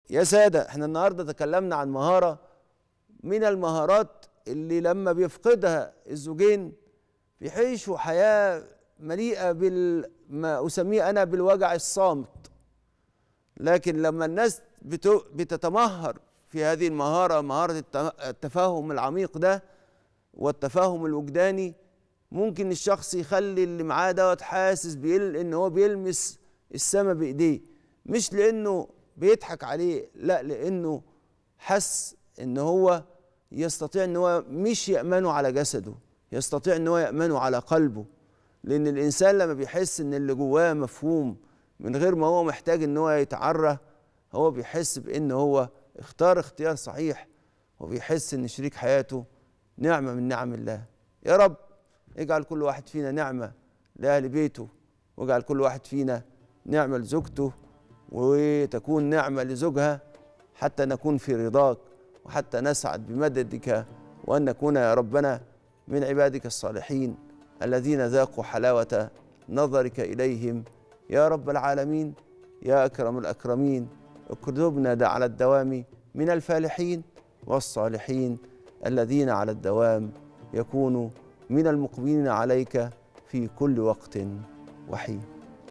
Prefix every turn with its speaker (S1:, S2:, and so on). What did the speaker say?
S1: يا سادة احنا النهاردة تكلمنا عن مهارة من المهارات اللي لما بيفقدها الزوجين بيعيشوا حياة مليئة بال ما أسميه أنا بالوجع الصامت لكن لما الناس بتو- بتتمهر في هذه المهارة مهارة الت- التفاهم العميق ده والتفاهم الوجداني ممكن الشخص يخلي اللي معاه دوت حاسس بيل ان هو بيلمس السما بايديه مش لانه بيضحك عليه لا لانه حس ان هو يستطيع ان هو مش يامنه على جسده يستطيع ان هو يامنه على قلبه لان الانسان لما بيحس ان اللي جواه مفهوم من غير ما هو محتاج ان هو يتعرى هو بيحس بان هو اختار اختيار صحيح وبيحس ان شريك حياته نعمه من نعم الله يا رب اجعل كل واحد فينا نعمه لاهل بيته واجعل كل واحد فينا نعمه لزوجته وتكون نعمه لزوجها حتى نكون في رضاك وحتى نسعد بمددك وان نكون يا ربنا من عبادك الصالحين الذين ذاقوا حلاوه نظرك اليهم يا رب العالمين يا اكرم الاكرمين اكتبنا دا على الدوام من الفالحين والصالحين الذين على الدوام يكونوا من المقبلين عليك في كل وقت وحين